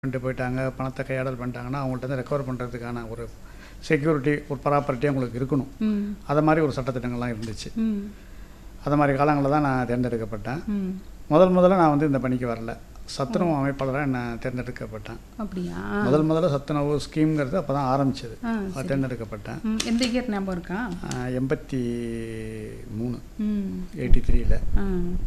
பண்ணிட்டு போயிட்டாங்க பணத்தை கையாடல் பண்ணிட்டாங்கன்னா அவங்கள்ட்ட இருந்து ரெக்கவர் பண்ணுறதுக்கான ஒரு செக்யூரிட்டி ஒரு ப்ராப்பர்ட்டி அவங்களுக்கு இருக்கணும் ம் அதை மாதிரி ஒரு சட்டத்திட்டங்கள்லாம் இருந்துச்சு ம் அது மாதிரி காலங்களில் தான் நான் தேர்ந்தெடுக்கப்பட்டேன் ம் முதல் முதல்ல நான் வந்து இந்த பணிக்கு வரல சத்துணவு அமைப்பாளராக நான் தேர்ந்தெடுக்கப்பட்டேன் அப்படியா முதல் முதல்ல சத்துணவு ஸ்கீம்ங்கிறது அப்போ தான் ஆரம்பிச்சது ஆ அது தேர்ந்தெடுக்கப்பட்டேன் ம் எந்த இயர் ஞாபகம் இருக்கா ஆஹ் எண்பத்தி மூணு ம் எயிட்டி த்ரீல ஆ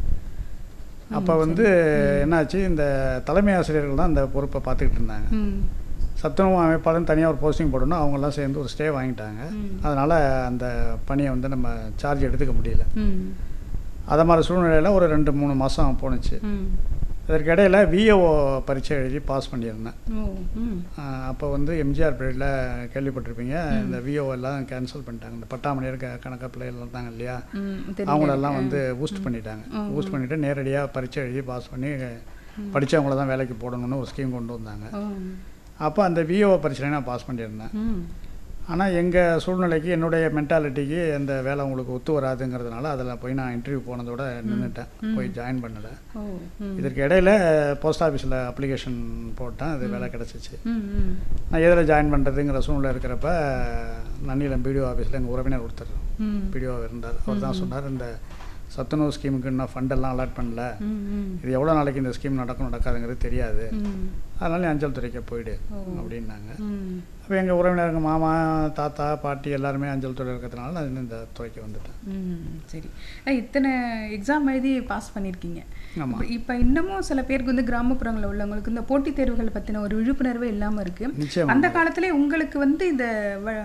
அப்போ வந்து என்னாச்சு இந்த தலைமை ஆசிரியர்கள் தான் இந்த பொறுப்பை பார்த்துக்கிட்டு இருந்தாங்க ம் சத்துணவு அமைப்பாளர்னு தனியாக ஒரு போஸ்டிங் போடணும் அவங்கெல்லாம் சேர்ந்து ஒரு ஸ்டே வாங்கிட்டாங்க ம். அதனால் அந்த பணியை வந்து நம்ம சார்ஜ் எடுத்துக்க முடியல ம் அதை மாதிரி சூழ்நிலையில் ஒரு ரெண்டு மூணு மாதம் போணுச்சு ம் இதற்கு இடையில விஏஓ பரீட்சை எழுதி பாஸ் பண்ணியிருந்தேன் ஓ ம் ஆஹ் அப்போ வந்து எம்ஜிஆர் பீரியடில் கேள்விப்பட்டிருப்பீங்க இந்த விஓ எல்லாம் கேன்சல் பண்ணிட்டாங்க இந்த பட்டாமணியர் க கணக்க பிள்ளைகள் இருந்தாங்க இல்லையா ம் தெரியல அவங்களெல்லாம் வந்து பூஸ்ட் பண்ணிட்டாங்க பூஸ்ட் பண்ணிவிட்டு நேரடியாக பரீட்சை எழுதி பாஸ் பண்ணி படித்தவங்கள தான் வேலைக்கு போடணும்னு ஒரு ஸ்கீம் கொண்டு வந்தாங்க ஓ அப்போ அந்த விஓ பரீட்சையை நான் பாஸ் பண்ணியிருந்தேன் ம் ஆனால் எங்கள் சூழ்நிலைக்கு என்னுடைய மென்டாலிட்டிக்கு அந்த வேலை உங்களுக்கு ஒத்து வராதுங்கிறதுனால அதில் போய் நான் இன்டர்வியூ போனதோட நின்றுட்டேன் போய் ஜாயின் பண்ணலை ஓ ம் இதற்கு இடையில போஸ்ட் ஆஃபீஸில் அப்ளிகேஷன் போட்டேன் அது வேலை கிடச்சிச்சு ம் ம் நான் எதில் ஜாயின் பண்ணுறதுங்கிற சூழ்நிலை இருக்கிறப்ப நன்னிலம் பிடிஓ ஆஃபீஸில் எங்கள் உறவினர் ஒருத்தர் ம் பிடிஓ இருந்தார் அவர் தான் சொன்னார் இந்த சத்துணவு ஸ்கீமுக்கு இன்னும் ஃபண்டெல்லாம் அலாட் பண்ணல ம் ம் இது எவ்வளோ நாளைக்கு இந்த ஸ்கீம் நடக்கும் நடக்காதுங்கிறது தெரியாது ம் அதனால நீ அஞ்சல் துறைக்கு போயிடு ஓ. அப்படின்னாங்க ம் அப்போ எங்கள் உறவினருங்க மாமா தாத்தா பாட்டி எல்லாருமே அஞ்சல் துறை இருக்கிறதுனால நான் இந்த துறைக்கு வந்துட்டேன் ம் சரி அஹ் இத்தனை எக்ஸாம் எழுதி பாஸ் பண்ணியிருக்கீங்க ஆமாம் இப்போ இப்போ இன்னமும் சில பேருக்கு வந்து கிராமப்புறங்களில் உள்ளவங்களுக்கு இந்த போட்டித் தேர்வுகள் பற்றின ஒரு விழிப்புணர்வே இல்லாமல் இருக்கு நிச்சயமா அந்த காலத்திலே உங்களுக்கு வந்து இந்த வ-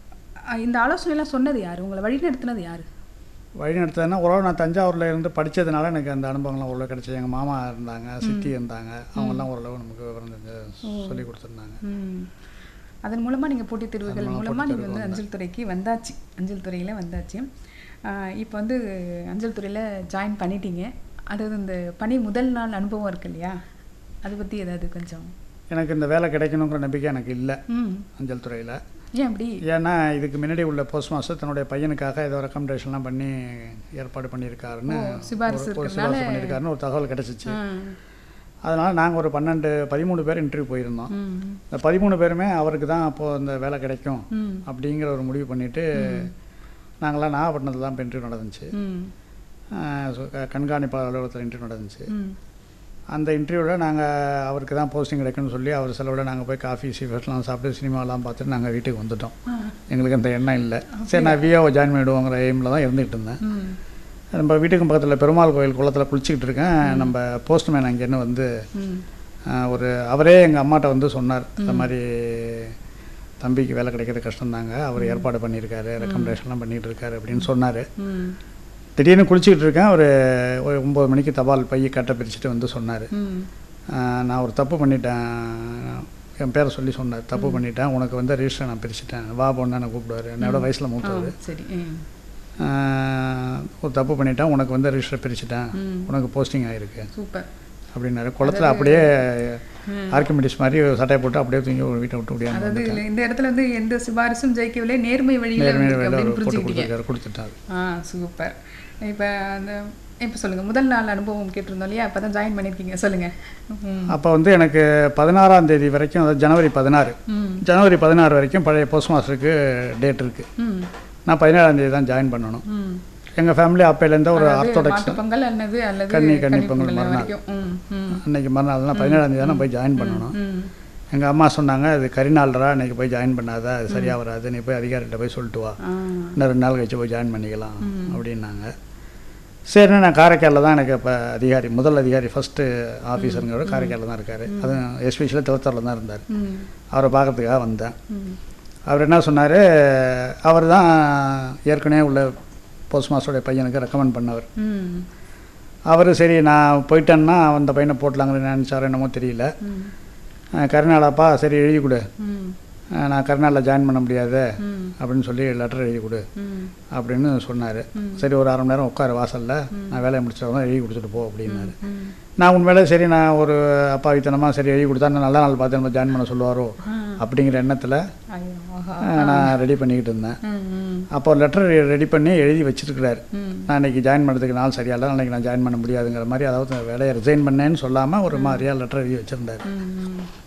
அஹ் இந்த ஆலோசனைலாம் சொன்னது யார் உங்களை வழிநடத்தினது யார் வழி நடத்துறதுனா உறவு நான் தஞ்சாவூரில் இருந்து படித்ததுனால எனக்கு அந்த அனுபவங்கள்லாம் ஓரளவு கிடச்சி எங்கள் மாமா இருந்தாங்க சித்தி இருந்தாங்க அவங்கெல்லாம் ஓரளவு நமக்கு விவரம் தெரிஞ்சு சொல்லி கொடுத்துருந்தாங்க ம் அதன் மூலமாக நீங்கள் போட்டித் தேர்வுகள் அதன் மூலம் மூலமாக போட்டித் நீங்கள் வந்து அஞ்சல் துறைக்கு வந்தாச்சு அஞ்சல் துறையில் வந்தாச்சு இப்போ வந்து அஞ்சல் துறையில் ஜாயின் பண்ணிட்டீங்க அதாவது இந்த பணி முதல் நாள் அனுபவம் இருக்கு இல்லையா அதை பற்றி ஏதாவது கொஞ்சம் எனக்கு இந்த வேலை கிடைக்கணுங்கிற நம்பிக்கை எனக்கு இல்லை ம் அஞ்சல் துறையில் ஏன் அப்படி ஏன்னா இதுக்கு முன்னாடி உள்ள போஸ்ட் மாஸ்டர் தன்னுடைய பையனுக்காக ஏதோ ரெக்கமெண்டேஷன்லாம் பண்ணி ஏற்பாடு பண்ணியிருக்காருன்னு ஓ, சிபாரிசு ஒரு- ஒரு இருக்கறனால- சிபாரிசு பண்ணியிருக்காருன்னு ஒரு தகவல் கிடச்சிச்சு ஆ. அதனால் நாங்கள் ஒரு பன்னெண்டு பதிமூணு பேர் இன்டர்வியூ போயிருந்தோம் ம் இந்த பதிமூணு பேருமே அவருக்கு தான் அப்போது இந்த வேலை கிடைக்கும் ம் அப்படிங்கிற ஒரு முடிவு பண்ணிவிட்டு நாங்களாம் நாகப்பட்டினத்தில் தான் இப்போ இன்டர்வியூ நடந்துச்சு ம் ஆஹ் so க- கண்காணிப்பாளர் அலுவலகத்தில் இன்டர்வியூ நடந்துச்சு ம் அந்த இன்டர்வியூவில் நாங்கள் அவருக்கு தான் போஸ்டிங் கிடைக்கும்னு சொல்லி அவர் செலவில் நாங்கள் போய் காஃபி சீஃபர்ட்லாம் சாப்பிட்டு சினிமாலாம் பார்த்துட்டு நாங்கள் வீட்டுக்கு வந்துட்டோம் ஆ. எங்களுக்கு அந்த எண்ணம் இல்லை சரி நான் விஓவை ஜாயின் பண்ணிவிடுவோங்கிற எய்மில் தான் இருந்துகிட்டு இருந்தேன் ம் நம்ம வீட்டுக்கு பக்கத்தில் பெருமாள் கோயில் குளத்தில் குளிச்சுக்கிட்டு இருக்கேன் நம்ம போஸ்ட்மேன் அங்கேருந்து வந்து ம் ஆஹ், ஒரு அவரே எங்கள் அம்மாட்ட வந்து சொன்னார் இந்த மாதிரி தம்பிக்கு வேலை கிடைக்கிறது கஷ்டம்தாங்க அவர் ஏற்பாடு பண்ணியிருக்காரு ரெக்கமெண்டேஷன்லாம் பண்ணிகிட்டு இருக்காரு அப்படின்னு சொன்னார் ம் திடீர்னு குளிச்சுக்கிட்டு இருக்கேன் ஒரு ஒரு ஒம்பது மணிக்கு தபால் பைய கட்டை பிரிச்சுட்டு வந்து சொன்னார் ம் நான் ஒரு தப்பு பண்ணிட்டேன் என் பேரை சொல்லி சொன்னார் தப்பு பண்ணிட்டேன் உனக்கு வந்து ரிஜிஸ்டர் நான் பிரிச்சுட்டேன் வா பொண்ணு நான் கூப்பிடுவார் என்னோட வயசில் ஆ மூத்தவர் சரி ம் ஆஹ், ஒரு தப்பு பண்ணிட்டேன் உனக்கு வந்து ரிஜிஸ்டர் பிரிச்சுட்டேன் ம் உனக்கு போஸ்டிங் ஆகிருக்கு சூப்பர் அப்படின்னாரு குளத்தில் அப்படியே ம். ஆர்கிமெடிஸ் மாதிரி சட்டையை போட்டு அப்படியே தூங்கி ஒரு வீட்டை விட்டு முடியாது அதாவது இதுல இந்த இடத்துல வந்து எந்த சிபாரிசும் ஜெயிக்கவில்லை நேர்மை வழியில வந்திருக்கு அப்படின்னு போட்டு புரிஞ்சுக்கிட்டீங்க கொடுத்துருக்காரு கொடுத்துட்டாரு ஆ சூப்பர் இப்போ அந்த இப்போ சொல்லுங்க முதல் நாள் அனுபவம் கேட்டிருந்தோம் இல்லையா அப்போ தான் ஜாயின் பண்ணியிருக்கீங்க சொல்லுங்க ம் அப்போ வந்து எனக்கு பதினாறாம் தேதி வரைக்கும் அதாவது ஜனவரி பதினாறு ம் ஜனவரி பதினாறு வரைக்கும் பழைய போஸ்ட் மாஸ்டருக்கு டேட் இருக்குது ம் நான் பதினேழாம் தேதி தான் ஜாயின் பண்ணணும் ம் எங்கள் ஃபேமிலி அப்பையிலேருந்து ஒரு அதாவது ஆர்த்தோடாக்ஸ் மாட்டுப் பொங்கல் அல்லது அல்லது கன்னி கன்னி கன்னி பொங்கல் பொங்கல் மறுநாள். வரைக்கும் ம் ம் அன்னைக்கு மறுநாள் நான் பதினேழாம் தேதி தான் போய் ஜாயின் பண்ணணும் ம் எங்கள் அம்மா சொன்னாங்க அது கரிநாள்ரா இன்னைக்கு போய் ஜாயின் பண்ணாத அது சரியாக வராது நீ போய் அதிகாரிகிட்ட போய் சொல்லிட்டு வா ஆ இன்னும் ரெண்டு நாள் கழிச்சு போய் ஜாயின் பண்ணிக்கலாம் அப்படின்னாங்க சரிண்ணா நான் காரைக்காலில் தான் எனக்கு இப்போ அதிகாரி முதல் அதிகாரி ஃபஸ்ட்டு ஆஃபீஸருங்கிறவர் காரைக்காலில் தான் இருக்கார் அதுவும் எஸ்பெஷலாக திருவத்தூரில் தான் இருந்தார் ம் அவரை பார்க்கறதுக்காக வந்தேன் ம் அவர் என்ன சொன்னார் அவர் தான் ஏற்கனவே உள்ள போஸ்ட் மாஸ்டருடைய பையனுக்கு ரெக்கமெண்ட் பண்ணவர் ம் அவர் சரி நான் போயிட்டேன்னா அந்த பையனை போட்டலாங்கன்னு நினச்சாரோ என்னமோ தெரியல ம் அஹ் கருணாலாப்பா சரி எழுதி கொடு ம் அஹ் நான் கருணாலில் ஜாயின் பண்ண முடியாது ம் அப்படின்னு சொல்லி லெட்டர் எழுதி கொடு ம் அப்படின்னு சொன்னார் சரி ஒரு அரை மணி நேரம் உட்காரு வாசலில் நான் வேலையை முடிச்சிட்டு எழுதி கொடுத்துட்டு போ அப்படின்னாரு ம் நான் உண்மையிலே சரி நான் ஒரு அப்பாவித்தனமாக சரி எழுதி கொடுத்தா நான் நல்ல நாள் பார்த்து நம்ம ஜாயின் பண்ண சொல்லுவாரோ ஆ அப்படிங்கிற எண்ணத்தில் ஐயோ ஆஹா நான் ரெடி பண்ணிக்கிட்டு இருந்தேன் ம் ம் அப்போ லெட்டர் ரெடி பண்ணி எழுதி வச்சிருக்கிறாரு ம் நான் இன்னைக்கு ஜாயின் பண்ணுறதுக்கு நாள் சரியா இல்லை நாளைக்கு நான் ஜாயின் பண்ண முடியாதுங்கிற மாதிரி அதாவது வேலையை ரிசைன் பண்ணேன்னு சொல்லாமல் ஒரு மாதிரியாக லெட்டர் எழுதி வச்சுருந்தாரு ம் ம்